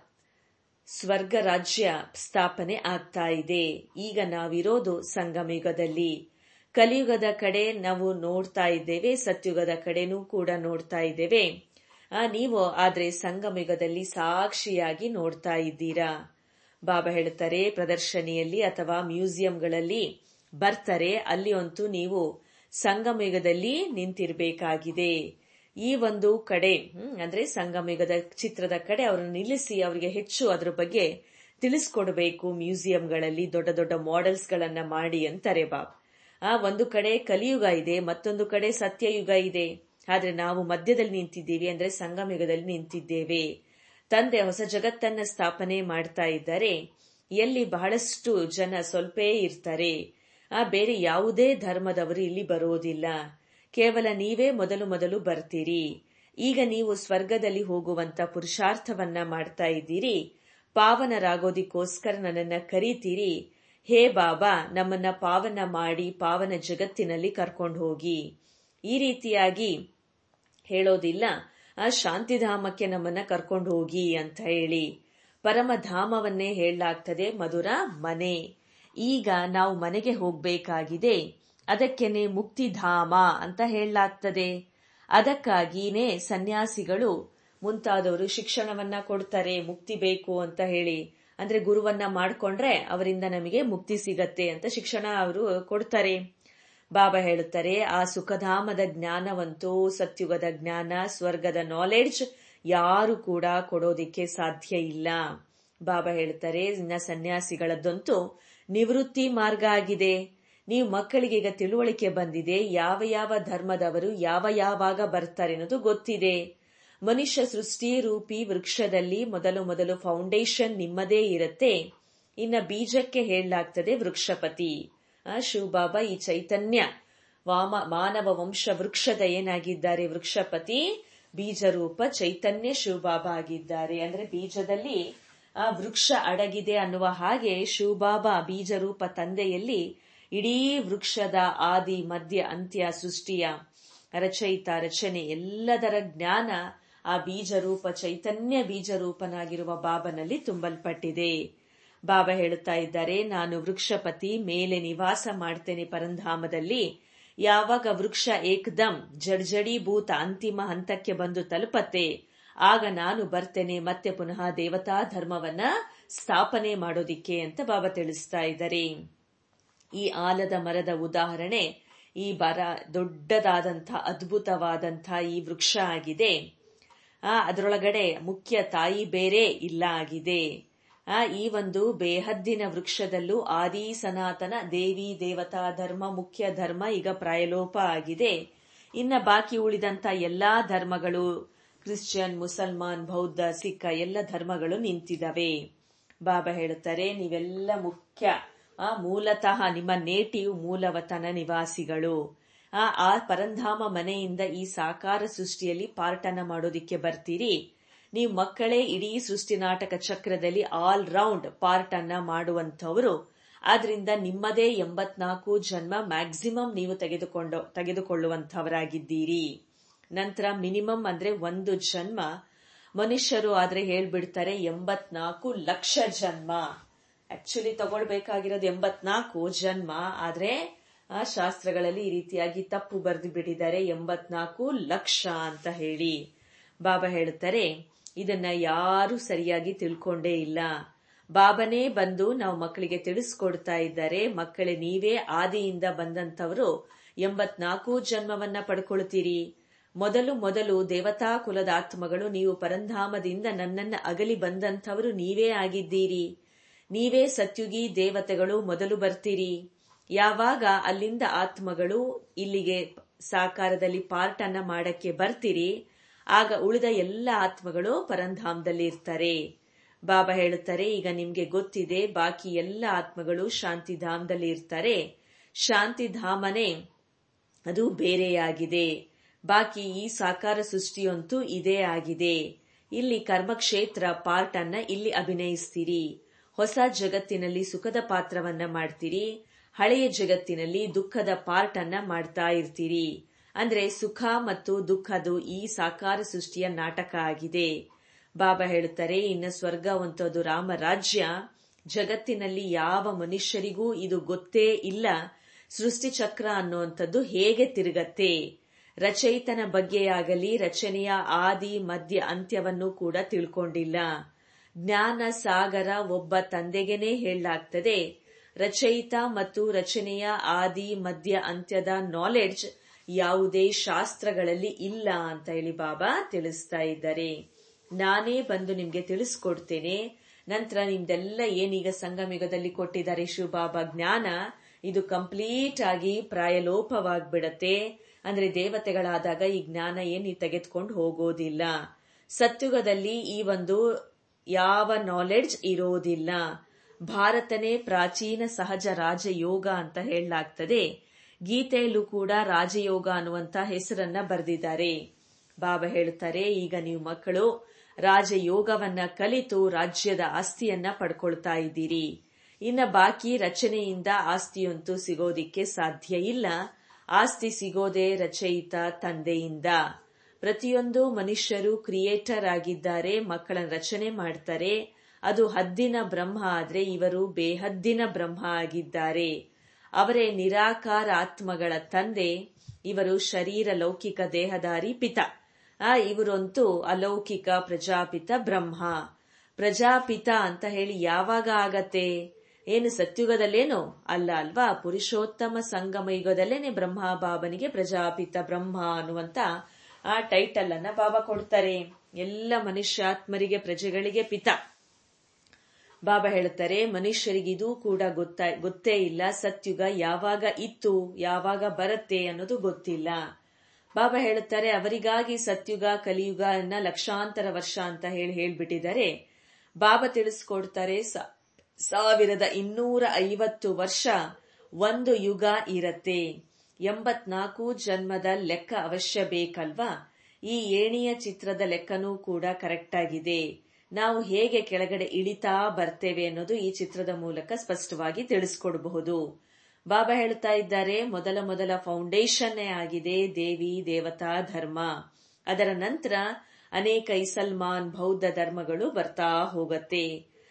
ಸ್ವರ್ಗ ರಾಜ್ಯ ಸ್ಥಾಪನೆ ಆಗ್ತಾ ಇದೆ ಈಗ ನಾವಿರೋದು ಸಂಗಮಯುಗದಲ್ಲಿ ಕಲಿಯುಗದ ಕಡೆ ನಾವು ನೋಡ್ತಾ ಇದ್ದೇವೆ ಸತ್ಯುಗದ ಕಡೆನೂ ಕೂಡ ನೋಡ್ತಾ ಇದ್ದೇವೆ ಆ, ನೀವು ಆದ್ರೆ ಸಂಗಮಯುಗದಲ್ಲಿ ಸಾಕ್ಷಿಯಾಗಿ ನೋಡ್ತಾ ಇದ್ದೀರಾ ಬಾಬಾ ಹೇಳ್ತಾರೆ ಪ್ರದರ್ಶನಿಯಲ್ಲಿ ಅಥವಾ ಮ್ಯೂಸಿಯಂಗಳಲ್ಲಿ ಬರ್ತಾರೆ ಅಲ್ಲಿ ಅಂತೂ ನೀವು ಸಂಗಮಯುಗದಲ್ಲಿ ನಿಂತಿರ್ಬೇಕಾಗಿದೆ ಈ ಒಂದು ಕಡೆ ಹ್ಮ್, ಅಂದ್ರೆ ಸಂಗಮಯುಗದ ಚಿತ್ರದ ಕಡೆ ಅವರನ್ನು ನಿಲ್ಲಿಸಿ ಅವರಿಗೆ ಹೆಚ್ಚು ಅದ್ರ ಬಗ್ಗೆ ತಿಳಿಸ್ಕೊಡ್ಬೇಕು ಮ್ಯೂಸಿಯಂಗಳಲ್ಲಿ ದೊಡ್ಡ ದೊಡ್ಡ ಮಾಡೆಲ್ಸ್ ಗಳನ್ನ ಮಾಡಿ ಅಂತಾರೆ ಬಾಬ್ ಆ ಒಂದು ಕಡೆ ಕಲಿಯುಗ ಇದೆ ಮತ್ತೊಂದು ಕಡೆ ಸತ್ಯಯುಗ ಇದೆ ಆದ್ರೆ ನಾವು ಮಧ್ಯದಲ್ಲಿ ನಿಂತಿದ್ದೀವಿ ಅಂದ್ರೆ ಸಂಗಮಯುಗದಲ್ಲಿ ನಿಂತಿದ್ದೇವೆ ತಂದೆ ಹೊಸ ಜಗತ್ತನ್ನ ಸ್ಥಾಪನೆ ಮಾಡ್ತಾ ಇದ್ದಾರೆ ಎಲ್ಲಿ ಬಹಳಷ್ಟು ಜನ ಸ್ವಲ್ಪೇ ಇರ್ತಾರೆ ಆ ಬೇರೆ ಯಾವುದೇ ಧರ್ಮದವರು ಇಲ್ಲಿ ಬರೋದಿಲ್ಲ ಕೇವಲ ನೀವೇ ಮೊದಲು ಮೊದಲು ಬರ್ತೀರಿ ಈಗ ನೀವು ಸ್ವರ್ಗದಲ್ಲಿ ಹೋಗುವಂತ ಪುರುಷಾರ್ಥವನ್ನ ಮಾಡ್ತಾ ಇದ್ದೀರಿ ಪಾವನರಾಗೋದಿಕ್ಕೋಸ್ಕರ ನನ್ನನ್ನ ಕರೀತೀರಿ ಹೇ ಬಾಬಾ ನಮ್ಮನ್ನ ಪಾವನ ಮಾಡಿ ಪಾವನ ಜಗತ್ತಿನಲ್ಲಿ ಕರ್ಕೊಂಡು ಹೋಗಿ ಈ ರೀತಿಯಾಗಿ ಹೇಳೋದಿಲ್ಲ ಆ ಶಾಂತಿಧಾಮಕ್ಕೆ ನಮ್ಮನ್ನ ಕರ್ಕೊಂಡು ಹೋಗಿ ಅಂತ ಹೇಳಿ ಪರಮಧಾಮವನ್ನೇ ಹೇಳಲಾಗ್ತದೆ ಮಧುರ ಮನೆ ಈಗ ನಾವು ಮನೆಗೆ ಹೋಗ್ಬೇಕಾಗಿದೆ ಅದಕ್ಕೇನೆ ಮುಕ್ತಿಧಾಮ ಅಂತ ಹೇಳಲಾಗ್ತದೆ ಅದಕ್ಕಾಗಿನೇ ಸನ್ಯಾಸಿಗಳು ಮುಂತಾದವರು ಶಿಕ್ಷಣವನ್ನ ಕೊಡ್ತಾರೆ ಮುಕ್ತಿ ಬೇಕು ಅಂತ ಹೇಳಿ ಅಂದ್ರೆ ಗುರುವನ್ನ ಮಾಡ್ಕೊಂಡ್ರೆ ಅವರಿಂದ ನಮಗೆ ಮುಕ್ತಿ ಸಿಗತ್ತೆ ಅಂತ ಶಿಕ್ಷಣ ಅವರು ಕೊಡ್ತಾರೆ ಬಾಬಾ ಹೇಳುತ್ತಾರೆ ಆ ಸುಖಧಾಮದ ಜ್ಞಾನವಂತೂ ಸತ್ಯುಗದ ಜ್ಞಾನ ಸ್ವರ್ಗದ ನಾಲೆಡ್ಜ್ ಯಾರು ಕೂಡ ಕೊಡೋದಿಕ್ಕೆ ಸಾಧ್ಯ ಇಲ್ಲ ಬಾಬಾ ಹೇಳ್ತಾರೆ ಇನ್ನ ಸನ್ಯಾಸಿಗಳದ್ದಂತೂ ನಿವೃತ್ತಿ ಮಾರ್ಗ ಆಗಿದೆ ನೀವು ಮಕ್ಕಳಿಗೆ ಈಗ ತಿಳುವಳಿಕೆ ಬಂದಿದೆ ಯಾವ ಯಾವ ಧರ್ಮದವರು ಯಾವ ಯಾವಾಗ ಬರ್ತಾರೆ ಅನ್ನೋದು ಗೊತ್ತಿದೆ ಮನುಷ್ಯ ಸೃಷ್ಟಿ ರೂಪಿ ವೃಕ್ಷದಲ್ಲಿ ಮೊದಲು ಮೊದಲು ಫೌಂಡೇಶನ್ ನಿಮ್ಮದೇ ಇರುತ್ತೆ ಇನ್ನ ಬೀಜಕ್ಕೆ ಹೇಳಲಾಗ್ತದೆ ವೃಕ್ಷಪತಿ ಆ ಶಿವಬಾಬಾ ಈ ಚೈತನ್ಯ ವಾಮ ಮಾನವ ವಂಶ ವೃಕ್ಷದ ಏನಾಗಿದ್ದಾರೆ ವೃಕ್ಷಪತಿ ಬೀಜರೂಪ ಚೈತನ್ಯ ಶಿವಬಾಬಾ ಆಗಿದ್ದಾರೆ ಅಂದ್ರೆ ಬೀಜದಲ್ಲಿ ಆ ವೃಕ್ಷ ಅಡಗಿದೆ ಅನ್ನುವ ಹಾಗೆ ಶಿವಬಾಬಾ ಬೀಜರೂಪ ತಂದೆಯಲ್ಲಿ ಇಡೀ ವೃಕ್ಷದ ಆದಿ ಮಧ್ಯ ಅಂತ್ಯ ಸೃಷ್ಟಿಯ ರಚಯಿತ ರಚನೆ ಎಲ್ಲದರ ಜ್ಞಾನ ಆ ಬೀಜರೂಪ ಚೈತನ್ಯ ಬೀಜರೂಪನಾಗಿರುವ ಬಾಬನಲ್ಲಿ ತುಂಬಲ್ಪಟ್ಟಿದೆ ಬಾಬಾ ಹೇಳುತ್ತಾ ಇದ್ದಾರೆ ನಾನು ವೃಕ್ಷಪತಿ ಮೇಲೆ ನಿವಾಸ ಮಾಡ್ತೇನೆ ಪರಂಧಾಮದಲ್ಲಿ ಯಾವಾಗ ವೃಕ್ಷ ಏಕದಂ ಜಡ್ಜಡೀಭೂತ ಅಂತಿಮ ಹಂತಕ್ಕೆ ಬಂದು ತಲುಪತ್ತೆ ಆಗ ನಾನು ಬರ್ತೇನೆ ಮತ್ತೆ ಪುನಃ ದೇವತಾ ಧರ್ಮವನ್ನ ಸ್ಥಾಪನೆ ಮಾಡೋದಿಕ್ಕೆ ಅಂತ ಬಾಬಾ ತಿಳಿಸ್ತಾ ಇದ್ದಾರೆ ಈ ಆಲದ ಮರದ ಉದಾಹರಣೆ ಈ ಬರ ದೊಡ್ಡದಾದಂಥ ಅದ್ಭುತವಾದಂಥ ಈ ವೃಕ್ಷ ಆಗಿದೆ ಆ ಅದರೊಳಗಡೆ ಮುಖ್ಯ ತಾಯಿ ಬೇರೆ ಇಲ್ಲ ಆಗಿದೆ ಆ ಈ ಒಂದು ಬೇಹದ್ದಿನ ವೃಕ್ಷದಲ್ಲೂ ಆದಿ ಸನಾತನ ದೇವಿ ದೇವತಾ ಧರ್ಮ ಮುಖ್ಯ ಧರ್ಮ ಈಗ ಪ್ರಾಯಲೋಪ ಆಗಿದೆ ಇನ್ನ ಬಾಕಿ ಉಳಿದಂತ ಎಲ್ಲಾ ಧರ್ಮಗಳು ಕ್ರಿಶ್ಚಿಯನ್ ಮುಸಲ್ಮಾನ್ ಬೌದ್ಧ ಸಿಖ್ ಎಲ್ಲ ಧರ್ಮಗಳು ನಿಂತಿದವೆ ಬಾಬಾ ಹೇಳುತ್ತಾರೆ ನೀವೆಲ್ಲ ಮುಖ್ಯ ಆ ಮೂಲತಃ ನಿಮ್ಮ ನೇಟಿವ್ ಮೂಲವತನ ನಿವಾಸಿಗಳು ಆ ಆ ಪರಂಧಾಮ ಮನೆಯಿಂದ ಈ ಸಾಕಾರ ಸೃಷ್ಟಿಯಲ್ಲಿ ಪಾರ್ಟನ್ನ ಮಾಡೋದಿಕ್ಕೆ ಬರ್ತೀರಿ ನೀವು ಮಕ್ಕಳೇ ಇಡೀ ಸೃಷ್ಟಿ ನಾಟಕ ಚಕ್ರದಲ್ಲಿ ಆಲ್ ರೌಂಡ್ ಪಾರ್ಟ್ ಅನ್ನ ಮಾಡುವಂತವರು ಆದ್ರಿಂದ ನಿಮ್ಮದೇ ಎಂಬತ್ನಾಲ್ಕು ಜನ್ಮ ಮ್ಯಾಕ್ಸಿಮಮ್ ನೀವು ತೆಗೆದುಕೊಂಡು ತೆಗೆದುಕೊಳ್ಳುವಂತವರಾಗಿದ್ದೀರಿ ನಂತರ ಮಿನಿಮಮ್ ಅಂದ್ರೆ ಒಂದು ಜನ್ಮ ಮನುಷ್ಯರು ಆದ್ರೆ ಹೇಳ್ಬಿಡ್ತಾರೆ ಎಂಬತ್ನಾಲ್ಕು ಲಕ್ಷ ಜನ್ಮ ಆಕ್ಚುಲಿ ತಗೊಳ್ಬೇಕಾಗಿರೋದು ಎಂಬತ್ನಾಲ್ಕು ಜನ್ಮ ಆದ್ರೆ ಆ ಶಾಸ್ತ್ರಗಳಲ್ಲಿ ಈ ರೀತಿಯಾಗಿ ತಪ್ಪು ಬರೆದು ಬಿಟ್ಟಿದ್ದಾರೆ ಎಂಬತ್ನಾಲ್ಕು ಲಕ್ಷ ಅಂತ ಹೇಳಿ ಬಾಬಾ ಹೇಳುತ್ತಾರೆ ಇದನ್ನ ಯಾರು ಸರಿಯಾಗಿ ತಿಳ್ಕೊಂಡೇ ಇಲ್ಲ ಬಾಬನೇ ಬಂದು ನಾವು ಮಕ್ಕಳಿಗೆ ತಿಳಿಸ್ಕೊಡ್ತಾ ಇದ್ದಾರೆ ಮಕ್ಕಳೇ ನೀವೇ ಆದಿಯಿಂದ ಬಂದಂತವರು ಎಂಬತ್ನಾಲ್ಕು ಜನ್ಮವನ್ನ ಪಡ್ಕೊಳ್ತೀರಿ ಮೊದಲು ಮೊದಲು ದೇವತಾ ಕುಲದ ಆತ್ಮಗಳು ನೀವು ಪರಂಧಾಮದಿಂದ ನನ್ನನ್ನ ಅಗಲಿ ಬಂದಂಥವರು ನೀವೇ ಆಗಿದ್ದೀರಿ ನೀವೇ ಸತ್ಯುಗಿ ದೇವತೆಗಳು ಮೊದಲು ಬರ್ತೀರಿ ಯಾವಾಗ ಅಲ್ಲಿಂದ ಆತ್ಮಗಳು ಇಲ್ಲಿಗೆ ಸಾಕಾರದಲ್ಲಿ ಪಾರ್ಟ್ ಅನ್ನ ಮಾಡಕ್ಕೆ ಬರ್ತೀರಿ ಆಗ ಉಳಿದ ಎಲ್ಲ ಆತ್ಮಗಳು ಪರಂಧಾಮದಲ್ಲಿ ಇರ್ತಾರೆ ಬಾಬಾ ಹೇಳುತ್ತಾರೆ ಈಗ ನಿಮ್ಗೆ ಗೊತ್ತಿದೆ ಬಾಕಿ ಎಲ್ಲ ಆತ್ಮಗಳು ಶಾಂತಿಧಾಮದಲ್ಲಿ ಇರ್ತಾರೆ ಶಾಂತಿಧಾಮನೇ ಅದು ಬೇರೆಯಾಗಿದೆ ಬಾಕಿ ಈ ಸಾಕಾರ ಸೃಷ್ಟಿಯಂತೂ ಇದೇ ಆಗಿದೆ ಇಲ್ಲಿ ಕರ್ಮಕ್ಷೇತ್ರ ಪಾರ್ಟ್ ಅನ್ನ ಇಲ್ಲಿ ಅಭಿನಯಿಸ್ತೀರಿ ಹೊಸ ಜಗತ್ತಿನಲ್ಲಿ ಸುಖದ ಪಾತ್ರವನ್ನ ಮಾಡ್ತೀರಿ ಹಳೆಯ ಜಗತ್ತಿನಲ್ಲಿ ದುಃಖದ ಪಾರ್ಟ್ ಅನ್ನ ಮಾಡ್ತಾ ಇರ್ತೀರಿ ಅಂದ್ರೆ ಸುಖ ಮತ್ತು ದುಃಖದು ಈ ಸಾಕಾರ ಸೃಷ್ಟಿಯ ನಾಟಕ ಆಗಿದೆ ಬಾಬಾ ಹೇಳುತ್ತಾರೆ ಇನ್ನು ಸ್ವರ್ಗವಂತದ್ದು ರಾಮರಾಜ್ಯ ಜಗತ್ತಿನಲ್ಲಿ ಯಾವ ಮನುಷ್ಯರಿಗೂ ಇದು ಗೊತ್ತೇ ಇಲ್ಲ ಸೃಷ್ಟಿಚಕ್ರ ಅನ್ನುವಂಥದ್ದು ಹೇಗೆ ತಿರುಗತ್ತೆ ರಚಯಿತನ ಬಗ್ಗೆಯಾಗಲಿ ರಚನೆಯ ಆದಿ ಮಧ್ಯ ಅಂತ್ಯವನ್ನು ಕೂಡ ತಿಳ್ಕೊಂಡಿಲ್ಲ ಜ್ಞಾನ ಸಾಗರ ಒಬ್ಬ ತಂದೆಗೆನೇ ಹೇಳಲಾಗ್ತದೆ ರಚಯಿತ ಮತ್ತು ರಚನೆಯ ಆದಿ ಮಧ್ಯ ಅಂತ್ಯದ ನಾಲೆಡ್ಜ್ ಯಾವುದೇ ಶಾಸ್ತ್ರಗಳಲ್ಲಿ ಇಲ್ಲ ಅಂತ ಹೇಳಿ ಬಾಬಾ ತಿಳಿಸ್ತಾ ಇದ್ದಾರೆ ನಾನೇ ಬಂದು ನಿಮ್ಗೆ ತಿಳಿಸ್ಕೊಡ್ತೇನೆ ನಂತರ ನಿಮ್ದೆಲ್ಲ ಏನೀಗ ಸಂಗಮಿಗದಲ್ಲಿ ಕೊಟ್ಟಿದ್ದಾರೆ ಶಿವಬಾಬಾ ಜ್ಞಾನ ಇದು ಕಂಪ್ಲೀಟ್ ಆಗಿ ಪ್ರಾಯಲೋಪವಾಗ್ಬಿಡತ್ತೆ ಅಂದ್ರೆ ದೇವತೆಗಳಾದಾಗ ಈ ಜ್ಞಾನ ಏನು ತೆಗೆದುಕೊಂಡು ಹೋಗೋದಿಲ್ಲ ಸತ್ಯುಗದಲ್ಲಿ ಈ ಒಂದು ಯಾವ ನಾಲೆಡ್ಜ್ ಇರೋದಿಲ್ಲ ಭಾರತನೇ ಪ್ರಾಚೀನ ಸಹಜ ರಾಜಯೋಗ ಅಂತ ಹೇಳಲಾಗ್ತದೆ ಗೀತೆಯಲ್ಲೂ ಕೂಡ ರಾಜಯೋಗ ಅನ್ನುವಂತ ಹೆಸರನ್ನ ಬರೆದಿದ್ದಾರೆ ಬಾಬಾ ಹೇಳುತ್ತಾರೆ ಈಗ ನೀವು ಮಕ್ಕಳು ರಾಜಯೋಗವನ್ನ ಕಲಿತು ರಾಜ್ಯದ ಆಸ್ತಿಯನ್ನ ಪಡ್ಕೊಳ್ತಾ ಇದ್ದೀರಿ ಇನ್ನ ಬಾಕಿ ರಚನೆಯಿಂದ ಆಸ್ತಿಯಂತೂ ಸಿಗೋದಿಕ್ಕೆ ಸಾಧ್ಯ ಇಲ್ಲ ಆಸ್ತಿ ಸಿಗೋದೇ ರಚಯಿತ ತಂದೆಯಿಂದ ಪ್ರತಿಯೊಂದು ಮನುಷ್ಯರು ಕ್ರಿಯೇಟರ್ ಆಗಿದ್ದಾರೆ ಮಕ್ಕಳನ್ನ ರಚನೆ ಮಾಡ್ತಾರೆ ಅದು ಹದ್ದಿನ ಬ್ರಹ್ಮ ಆದ್ರೆ ಇವರು ಬೇಹದ್ದಿನ ಬ್ರಹ್ಮ ಆಗಿದ್ದಾರೆ ಅವರೇ ನಿರಾಕಾರ ಆತ್ಮಗಳ ತಂದೆ ಇವರು ಶರೀರ ಲೌಕಿಕ ದೇಹದಾರಿ ಪಿತ ಆ ಇವರಂತೂ ಅಲೌಕಿಕ ಪ್ರಜಾಪಿತ ಬ್ರಹ್ಮ ಪ್ರಜಾಪಿತ ಅಂತ ಹೇಳಿ ಯಾವಾಗ ಆಗತ್ತೆ ಏನು ಸತ್ಯುಗದಲ್ಲೇನೋ ಅಲ್ಲ ಅಲ್ವಾ ಪುರುಷೋತ್ತಮ ಸಂಗಮ ಯುಗದಲ್ಲೇನೆ ಬ್ರಹ್ಮ ಬಾಬನಿಗೆ ಪ್ರಜಾಪಿತ ಬ್ರಹ್ಮ ಅನ್ನುವಂತ ಆ ಟೈಟಲ್ ಅನ್ನ ಬಾಬಾ ಕೊಡ್ತಾರೆ ಎಲ್ಲ ಮನುಷ್ಯಾತ್ಮರಿಗೆ ಪ್ರಜೆಗಳಿಗೆ ಪಿತ ಬಾಬಾ ಹೇಳುತ್ತಾರೆ ಮನುಷ್ಯರಿಗೆ ಇದು ಕೂಡ ಗೊತ್ತಾ ಗೊತ್ತೇ ಇಲ್ಲ ಸತ್ಯುಗ ಯಾವಾಗ ಇತ್ತು ಯಾವಾಗ ಬರುತ್ತೆ ಅನ್ನೋದು ಗೊತ್ತಿಲ್ಲ ಬಾಬಾ ಹೇಳುತ್ತಾರೆ ಅವರಿಗಾಗಿ ಸತ್ಯುಗ ಕಲಿಯುಗ ಅನ್ನ ಲಕ್ಷಾಂತರ ವರ್ಷ ಅಂತ ಹೇಳಿ ಹೇಳ್ಬಿಟ್ಟಿದ್ದಾರೆ ಬಾಬಾ ತಿಳಿಸ್ಕೊಡ್ತಾರೆ ಸಾವಿರದ ಇನ್ನೂರ ಐವತ್ತು ವರ್ಷ ಒಂದು ಯುಗ ಇರತ್ತೆ ಎಂಬತ್ನಾಲ್ಕು ಜನ್ಮದ ಲೆಕ್ಕ ಅವಶ್ಯ ಬೇಕಲ್ವಾ ಈ ಏಣಿಯ ಚಿತ್ರದ ಲೆಕ್ಕನೂ ಕೂಡ ಕರೆಕ್ಟ್ ಆಗಿದೆ ನಾವು ಹೇಗೆ ಕೆಳಗಡೆ ಇಳಿತಾ ಬರ್ತೇವೆ ಅನ್ನೋದು ಈ ಚಿತ್ರದ ಮೂಲಕ ಸ್ಪಷ್ಟವಾಗಿ ತಿಳಿಸ್ಕೊಡಬಹುದು ಬಾಬಾ ಹೇಳ್ತಾ ಇದ್ದಾರೆ ಮೊದಲ ಮೊದಲ ಫೌಂಡೇಶನ್ನೇ ಆಗಿದೆ ದೇವಿ ದೇವತಾ ಧರ್ಮ ಅದರ ನಂತರ ಅನೇಕ ಇಸಲ್ಮಾನ್ ಬೌದ್ಧ ಧರ್ಮಗಳು ಬರ್ತಾ ಹೋಗತ್ತೆ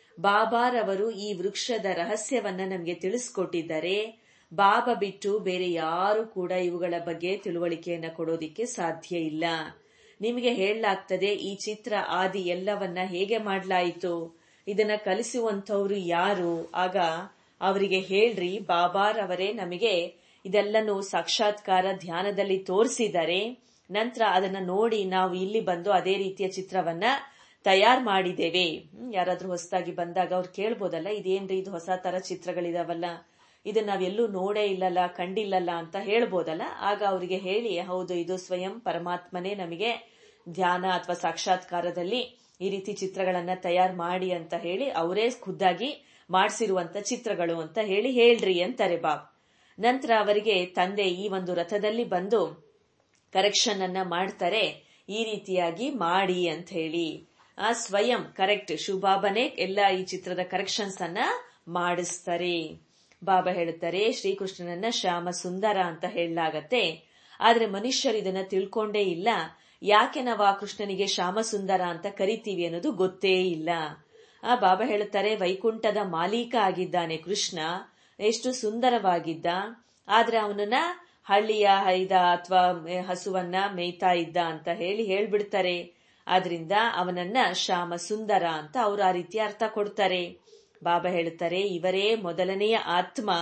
ಬಾಬಾರವರು ಈ ವೃಕ್ಷದ ರಹಸ್ಯವನ್ನ ನಮಗೆ ತಿಳಿಸ್ಕೊಟ್ಟಿದ್ದಾರೆ ಬಾಬಾ ಬಿಟ್ಟು ಬೇರೆ ಯಾರು ಕೂಡ ಇವುಗಳ ಬಗ್ಗೆ ತಿಳುವಳಿಕೆಯನ್ನ ಕೊಡೋದಿಕ್ಕೆ ಸಾಧ್ಯ ಇಲ್ಲ ನಿಮಗೆ ಹೇಳಲಾಗ್ತದೆ ಈ ಚಿತ್ರ ಆದಿ ಎಲ್ಲವನ್ನ ಹೇಗೆ ಮಾಡಲಾಯಿತು ಇದನ್ನ ಕಲಿಸುವಂತವ್ರು ಯಾರು ಆಗ ಅವರಿಗೆ ಹೇಳ್ರಿ ಬಾಬಾರವರೇ ನಮಗೆ ಇದೆಲ್ಲನೂ ಸಾಕ್ಷಾತ್ಕಾರ ಧ್ಯಾನದಲ್ಲಿ ತೋರಿಸಿದ್ದಾರೆ ನಂತರ ಅದನ್ನ ನೋಡಿ ನಾವು ಇಲ್ಲಿ ಬಂದು ಅದೇ ರೀತಿಯ ಚಿತ್ರವನ್ನ ತಯಾರು ಮಾಡಿದ್ದೇವೆ ಯಾರಾದ್ರೂ ಹೊಸದಾಗಿ ಬಂದಾಗ ಅವ್ರು ಕೇಳ್ಬೋದಲ್ಲ ಇದೇನ್ರಿ ಇದು ಹೊಸ ತರ ಚಿತ್ರಗಳಿದಾವಲ್ಲ ಇದನ್ನ ನಾವೆಲ್ಲೂ ನೋಡೇ ಇಲ್ಲಲ್ಲ ಕಂಡಿಲ್ಲಲ್ಲ ಅಂತ ಹೇಳ್ಬೋದಲ್ಲ ಆಗ ಅವರಿಗೆ ಹೇಳಿ ಹೌದು ಇದು ಸ್ವಯಂ ಪರಮಾತ್ಮನೇ ನಮಗೆ ಧ್ಯಾನ ಅಥವಾ ಸಾಕ್ಷಾತ್ಕಾರದಲ್ಲಿ ಈ ರೀತಿ ಚಿತ್ರಗಳನ್ನ ತಯಾರು ಮಾಡಿ ಅಂತ ಹೇಳಿ ಅವರೇ ಖುದ್ದಾಗಿ ಮಾಡಿಸಿರುವಂತ ಚಿತ್ರಗಳು ಅಂತ ಹೇಳಿ ಹೇಳ್ರಿ ಅಂತಾರೆ ಬಾಬ್ ನಂತರ ಅವರಿಗೆ ತಂದೆ ಈ ಒಂದು ರಥದಲ್ಲಿ ಬಂದು ಕರೆಕ್ಷನ್ ಅನ್ನ ಮಾಡ್ತಾರೆ ಈ ರೀತಿಯಾಗಿ ಮಾಡಿ ಅಂತ ಹೇಳಿ ಆ ಸ್ವಯಂ ಕರೆಕ್ಟ್ ಶಿವಬಾಬನೇ ಎಲ್ಲ ಈ ಚಿತ್ರದ ಕರೆಕ್ಷನ್ಸ್ ಅನ್ನ ಮಾಡಿಸ್ತಾರೆ ಬಾಬಾ ಹೇಳುತ್ತಾರೆ ಶ್ರೀಕೃಷ್ಣನನ್ನ ಶ್ಯಾಮ ಸುಂದರ ಅಂತ ಹೇಳಲಾಗತ್ತೆ ಆದ್ರೆ ಮನುಷ್ಯರು ಇದನ್ನ ತಿಳ್ಕೊಂಡೇ ಇಲ್ಲ ಯಾಕೆ ನಾವು ಆ ಕೃಷ್ಣನಿಗೆ ಶ್ಯಾಮ ಸುಂದರ ಅಂತ ಕರಿತೀವಿ ಅನ್ನೋದು ಗೊತ್ತೇ ಇಲ್ಲ ಆ ಬಾಬಾ ಹೇಳುತ್ತಾರೆ ವೈಕುಂಠದ ಮಾಲೀಕ ಆಗಿದ್ದಾನೆ ಕೃಷ್ಣ ಎಷ್ಟು ಸುಂದರವಾಗಿದ್ದ ಆದ್ರೆ ಅವನನ್ನ ಹಳ್ಳಿಯ ಹೈದ ಅಥವಾ ಹಸುವನ್ನ ಮೇಯ್ತಾ ಇದ್ದ ಅಂತ ಹೇಳಿ ಹೇಳ್ಬಿಡ್ತಾರೆ ಆದ್ರಿಂದ ಅವನನ್ನ ಶ್ಯಾಮ ಸುಂದರ ಅಂತ ಅವರು ಆ ರೀತಿ ಅರ್ಥ ಕೊಡ್ತಾರೆ ಬಾಬಾ ಹೇಳುತ್ತಾರೆ ಇವರೇ ಮೊದಲನೆಯ ಆತ್ಮ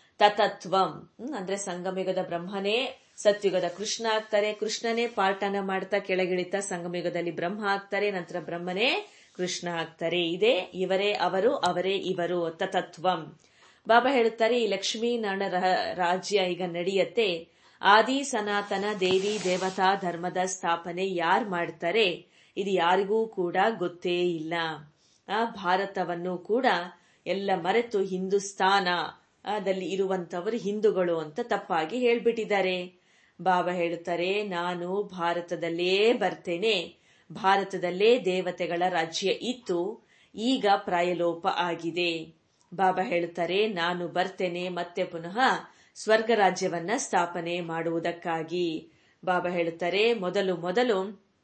ತತತ್ವಂ ಅಂದ್ರೆ ಸಂಗಮಯುಗದ ಬ್ರಹ್ಮನೇ ಸತ್ಯುಗದ ಕೃಷ್ಣ ಆಗ್ತಾರೆ ಕೃಷ್ಣನೇ ಪಾಠನ ಮಾಡ್ತಾ ಕೆಳಗಿಳಿತಾ ಸಂಗಮಯುಗದಲ್ಲಿ ಬ್ರಹ್ಮ ಆಗ್ತಾರೆ ನಂತರ ಬ್ರಹ್ಮನೇ ಕೃಷ್ಣ ಆಗ್ತಾರೆ ಇದೇ ಇವರೇ ಅವರು ಅವರೇ ಇವರು ತತ್ವಂ ಬಾಬಾ ಹೇಳುತ್ತಾರೆ ಈ ಲಕ್ಷ್ಮೀನಾರಾಯಣ ರಾಜ್ಯ ಈಗ ನಡೆಯತ್ತೆ ಆದಿ ಸನಾತನ ದೇವಿ ದೇವತಾ ಧರ್ಮದ ಸ್ಥಾಪನೆ ಯಾರು ಮಾಡ್ತಾರೆ ಇದು ಯಾರಿಗೂ ಕೂಡ ಗೊತ್ತೇ ಇಲ್ಲ ಆ ಭಾರತವನ್ನು ಕೂಡ ಎಲ್ಲ ಮರೆತು ಹಿಂದೂಸ್ತಾನ ದಲ್ಲಿ ಇರುವಂತವರು ಹಿಂದೂಗಳು ಅಂತ ತಪ್ಪಾಗಿ ಹೇಳ್ಬಿಟ್ಟಿದ್ದಾರೆ ಬಾಬಾ ಹೇಳುತ್ತಾರೆ ನಾನು ಭಾರತದಲ್ಲೇ ಬರ್ತೇನೆ ಭಾರತದಲ್ಲೇ ದೇವತೆಗಳ ರಾಜ್ಯ ಇತ್ತು ಈಗ ಪ್ರಾಯಲೋಪ ಆಗಿದೆ ಬಾಬಾ ಹೇಳುತ್ತಾರೆ ನಾನು ಬರ್ತೇನೆ ಮತ್ತೆ ಪುನಃ ಸ್ವರ್ಗ ರಾಜ್ಯವನ್ನ ಸ್ಥಾಪನೆ ಮಾಡುವುದಕ್ಕಾಗಿ ಬಾಬಾ ಹೇಳುತ್ತಾರೆ ಮೊದಲು ಮೊದಲು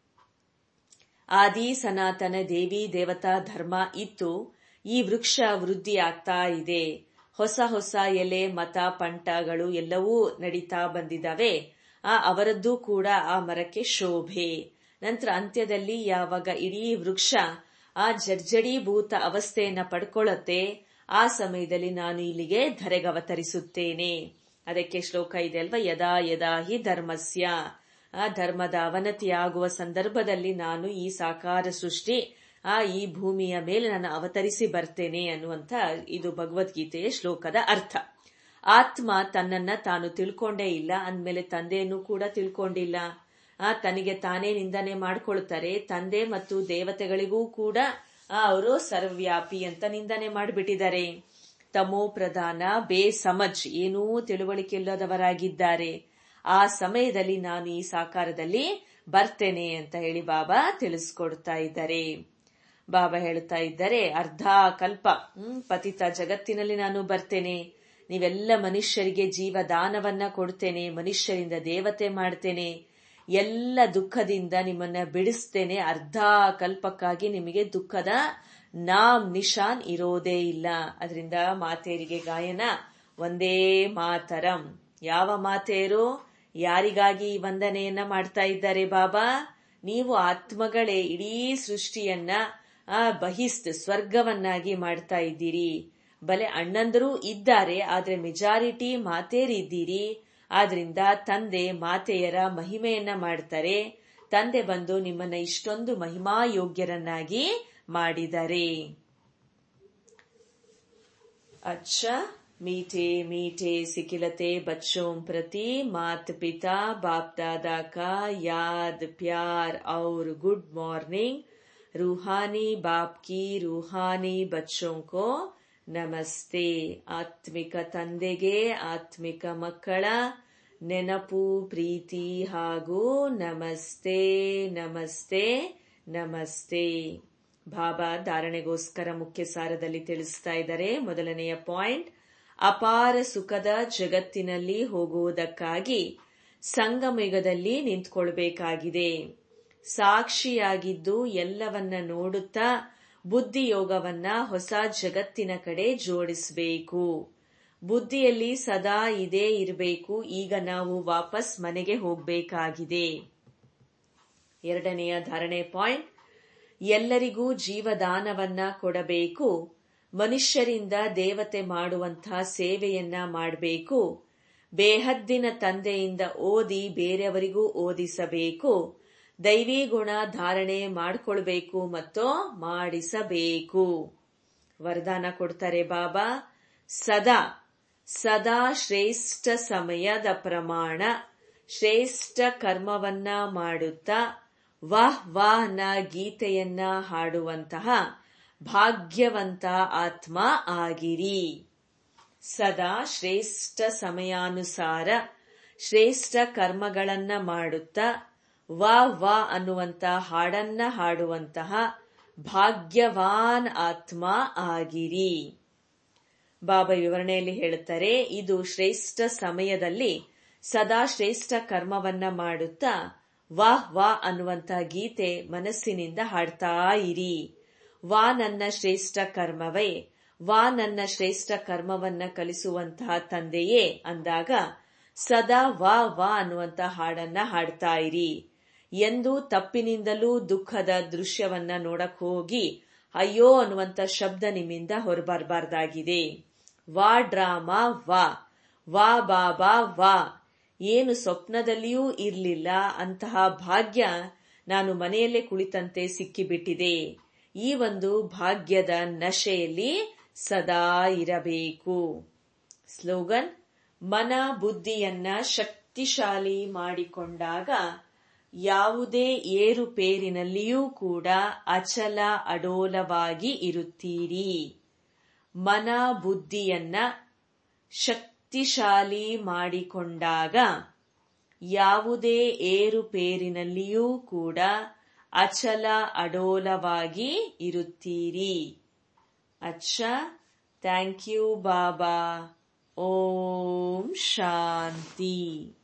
ಆದಿ ಸನಾತನ ದೇವಿ ದೇವತಾ ಧರ್ಮ ಇತ್ತು ಈ ವೃಕ್ಷ ವೃದ್ಧಿ ಆಗ್ತಾ ಇದೆ ಹೊಸ ಹೊಸ ಎಲೆ ಮತ ಪಂಟಗಳು ಎಲ್ಲವೂ ನಡೀತಾ ಬಂದಿದ್ದಾವೆ ಆ ಅವರದ್ದು ಕೂಡ ಆ ಮರಕ್ಕೆ ಶೋಭೆ ನಂತರ ಅಂತ್ಯದಲ್ಲಿ ಯಾವಾಗ ಇಡೀ ವೃಕ್ಷ ಆ ಜರ್ಜಡೀಭೂತ ಅವಸ್ಥೆಯನ್ನ ಪಡ್ಕೊಳ್ಳುತ್ತೆ ಆ ಸಮಯದಲ್ಲಿ ನಾನು ಇಲ್ಲಿಗೆ ಧರೆಗವತರಿಸುತ್ತೇನೆ ಅದಕ್ಕೆ ಶ್ಲೋಕ ಇದೆ ಅಲ್ವಾ ಯದಾ ಯದಾ ಹಿ ಧರ್ಮಸ್ಯ ಆ ಧರ್ಮದ ಅವನತಿ ಆಗುವ ಸಂದರ್ಭದಲ್ಲಿ ನಾನು ಈ ಸಾಕಾರ ಸೃಷ್ಟಿ ಆ ಈ ಭೂಮಿಯ ಮೇಲೆ ನಾನು ಅವತರಿಸಿ ಬರ್ತೇನೆ ಅನ್ನುವಂಥ ಇದು ಭಗವದ್ಗೀತೆಯ ಶ್ಲೋಕದ ಅರ್ಥ ಆತ್ಮ ತನ್ನನ್ನ ತಾನು ತಿಳ್ಕೊಂಡೇ ಇಲ್ಲ ಅಂದ್ಮೇಲೆ ತಂದೆಯನ್ನು ಕೂಡ ತಿಳ್ಕೊಂಡಿಲ್ಲ ಆ ತನಗೆ ತಾನೇ ನಿಂದನೆ ಮಾಡ್ಕೊಳ್ತಾರೆ ತಂದೆ ಮತ್ತು ದೇವತೆಗಳಿಗೂ ಕೂಡ ಅವರು ಸರ್ವವ್ಯಾಪಿ ಅಂತ ನಿಂದನೆ ಮಾಡಿಬಿಟ್ಟಿದ್ದಾರೆ ತಮೋ ಪ್ರಧಾನ ಬೇಸಮಜ್ ಏನೂ ತಿಳುವಳಿಕೆ ಇಲ್ಲದವರಾಗಿದ್ದಾರೆ ಆ ಸಮಯದಲ್ಲಿ ನಾನು ಈ ಸಾಕಾರದಲ್ಲಿ ಬರ್ತೇನೆ ಅಂತ ಹೇಳಿ ಬಾಬಾ ತಿಳಿಸ್ಕೊಡ್ತಾ ಇದ್ದಾರೆ ಬಾಬಾ ಹೇಳ್ತಾ ಇದ್ದಾರೆ ಅರ್ಧ ಕಲ್ಪ ಹ್ಮ್ ಪತಿತ ಜಗತ್ತಿನಲ್ಲಿ ನಾನು ಬರ್ತೇನೆ ನೀವೆಲ್ಲ ಮನುಷ್ಯರಿಗೆ ಜೀವದಾನವನ್ನ ಕೊಡ್ತೇನೆ ಮನುಷ್ಯರಿಂದ ದೇವತೆ ಮಾಡ್ತೇನೆ ಎಲ್ಲ ದುಃಖದಿಂದ ನಿಮ್ಮನ್ನ ಬಿಡಿಸ್ತೇನೆ ಅರ್ಧ ಕಲ್ಪಕ್ಕಾಗಿ ನಿಮಗೆ ದುಃಖದ ನಾಮ್ ನಿಶಾನ್ ಇರೋದೇ ಇಲ್ಲ ಅದರಿಂದ ಮಾತೇರಿಗೆ ಗಾಯನ ಒಂದೇ ಮಾತರಂ ಯಾವ ಮಾತೇರು ಯಾರಿಗಾಗಿ ಈ ವಂದನೆಯನ್ನ ಮಾಡ್ತಾ ಇದ್ದಾರೆ ಬಾಬಾ ನೀವು ಆತ್ಮಗಳೇ ಇಡೀ ಸೃಷ್ಟಿಯನ್ನ ಆ ಬಹಿಸ್ತ್ ಸ್ವರ್ಗವನ್ನಾಗಿ ಮಾಡ್ತಾ ಇದ್ದೀರಿ ಬಲೆ ಅಣ್ಣಂದರೂ ಇದ್ದಾರೆ ಆದ್ರೆ ಮೆಜಾರಿಟಿ ಮಾತೇರಿದ್ದೀರಿ ಆದ್ರಿಂದ ತಂದೆ ಮಾತೆಯರ ಮಹಿಮೆಯನ್ನ ಮಾಡ್ತಾರೆ ತಂದೆ ಬಂದು ನಿಮ್ಮನ್ನ ಇಷ್ಟೊಂದು ಮಹಿಮಾ ಯೋಗ್ಯರನ್ನಾಗಿ ಮಾಡಿದ್ದಾರೆ ಅಚ್ಚ मीठे मीठे सिकिलते बच्चों प्रति मात पिता बाप दादा का याद प्यार और गुड मॉर्निंग रूहानी बाप की रूहानी बच्चों को ನಮಸ್ತೆ ಆತ್ಮಿಕ ತಂದೆಗೆ ಆತ್ಮಿಕ ಮಕ್ಕಳ ನೆನಪು ಪ್ರೀತಿ ಹಾಗೂ ನಮಸ್ತೆ ನಮಸ್ತೆ ನಮಸ್ತೆ ಬಾಬಾ ಧಾರಣೆಗೋಸ್ಕರ ಮುಖ್ಯ ಸಾರದಲ್ಲಿ ತಿಳಿಸ್ತಾ ಇದ್ದಾರೆ ಮೊದಲನೆಯ ಪಾಯಿಂಟ್ ಅಪಾರ ಸುಖದ ಜಗತ್ತಿನಲ್ಲಿ ಹೋಗುವುದಕ್ಕಾಗಿ ಸಂಗಮಯುಗದಲ್ಲಿ ನಿಂತ್ಕೊಳ್ಬೇಕಾಗಿದೆ ಸಾಕ್ಷಿಯಾಗಿದ್ದು ಎಲ್ಲವನ್ನ ನೋಡುತ್ತಾ ಬುದ್ಧಿಯೋಗವನ್ನ ಹೊಸ ಜಗತ್ತಿನ ಕಡೆ ಜೋಡಿಸಬೇಕು ಬುದ್ಧಿಯಲ್ಲಿ ಸದಾ ಇದೇ ಇರಬೇಕು ಈಗ ನಾವು ವಾಪಸ್ ಮನೆಗೆ ಹೋಗಬೇಕಾಗಿದೆ ಎರಡನೆಯ ಧಾರಣೆ ಪಾಯಿಂಟ್ ಎಲ್ಲರಿಗೂ ಜೀವದಾನವನ್ನ ಕೊಡಬೇಕು ಮನುಷ್ಯರಿಂದ ದೇವತೆ ಮಾಡುವಂತಹ ಸೇವೆಯನ್ನ ಮಾಡಬೇಕು ಬೇಹದ್ದಿನ ತಂದೆಯಿಂದ ಓದಿ ಬೇರೆಯವರಿಗೂ ಓದಿಸಬೇಕು ದೈವಿ ಗುಣ ಧಾರಣೆ ಮಾಡಿಕೊಳ್ಬೇಕು ಮತ್ತು ಮಾಡಿಸಬೇಕು ವರದಾನ ಕೊಡ್ತಾರೆ ಬಾಬಾ ಸದಾ ಸದಾ ಶ್ರೇಷ್ಠ ಸಮಯದ ಪ್ರಮಾಣ ಶ್ರೇಷ್ಠ ಕರ್ಮವನ್ನ ಮಾಡುತ್ತಾ ವಾಹ್ ವಾಹ್ನ ಗೀತೆಯನ್ನ ಹಾಡುವಂತಹ ಭಾಗ್ಯವಂತ ಆತ್ಮ ಆಗಿರಿ ಸದಾ ಶ್ರೇಷ್ಠ ಸಮಯಾನುಸಾರ ಶ್ರೇಷ್ಠ ಕರ್ಮಗಳನ್ನ ಮಾಡುತ್ತಾ ವಾ ವಾ ಅನ್ನುವಂತ ಹಾಡನ್ನ ಹಾಡುವಂತಹ ಭಾಗ್ಯವಾನ್ ಆತ್ಮ ಆಗಿರಿ ಬಾಬಾ ವಿವರಣೆಯಲ್ಲಿ ಹೇಳುತ್ತಾರೆ ಇದು ಶ್ರೇಷ್ಠ ಸಮಯದಲ್ಲಿ ಸದಾ ಶ್ರೇಷ್ಠ ಕರ್ಮವನ್ನ ಮಾಡುತ್ತಾ ವಾಹ್ ವಾ ಅನ್ನುವಂತ ಗೀತೆ ಮನಸ್ಸಿನಿಂದ ಹಾಡ್ತಾ ಇರಿ ವಾ ನನ್ನ ಶ್ರೇಷ್ಠ ಕರ್ಮವೇ ವಾ ನನ್ನ ಶ್ರೇಷ್ಠ ಕರ್ಮವನ್ನ ಕಲಿಸುವಂತಹ ತಂದೆಯೇ ಅಂದಾಗ ಸದಾ ವಾ ವಾ ಅನ್ನುವಂತ ಹಾಡನ್ನ ಹಾಡ್ತಾ ಇರಿ ಎಂದು ತಪ್ಪಿನಿಂದಲೂ ದುಃಖದ ದೃಶ್ಯವನ್ನ ನೋಡಕ್ ಹೋಗಿ ಅಯ್ಯೋ ಅನ್ನುವಂತ ಶಬ್ದ ನಿಮ್ಮಿಂದ ಹೊರಬರಬಾರ್ದಾಗಿದೆ ವಾ ಡ್ರಾಮಾ ವಾ ವಾ ಬಾಬಾ ವಾ ಏನು ಸ್ವಪ್ನದಲ್ಲಿಯೂ ಇರಲಿಲ್ಲ ಅಂತಹ ಭಾಗ್ಯ ನಾನು ಮನೆಯಲ್ಲೇ ಕುಳಿತಂತೆ ಸಿಕ್ಕಿಬಿಟ್ಟಿದೆ ಈ ಒಂದು ಭಾಗ್ಯದ ನಶೆಯಲ್ಲಿ ಸದಾ ಇರಬೇಕು ಸ್ಲೋಗನ್ ಮನ ಬುದ್ಧಿಯನ್ನ ಶಕ್ತಿಶಾಲಿ ಮಾಡಿಕೊಂಡಾಗ ಯಾವುದೇ ಏರುಪೇರಿನಲ್ಲಿಯೂ ಕೂಡ ಅಚಲ ಅಡೋಲವಾಗಿ ಇರುತ್ತೀರಿ ಮನ ಬುದ್ಧಿಯನ್ನ ಶಕ್ತಿಶಾಲಿ ಮಾಡಿಕೊಂಡಾಗ ಯಾವುದೇ ಏರುಪೇರಿನಲ್ಲಿಯೂ ಕೂಡ ಅಚಲ ಅಡೋಲವಾಗಿ ಇರುತ್ತೀರಿ ಅಚ್ಚ thank you Baba Om Shanti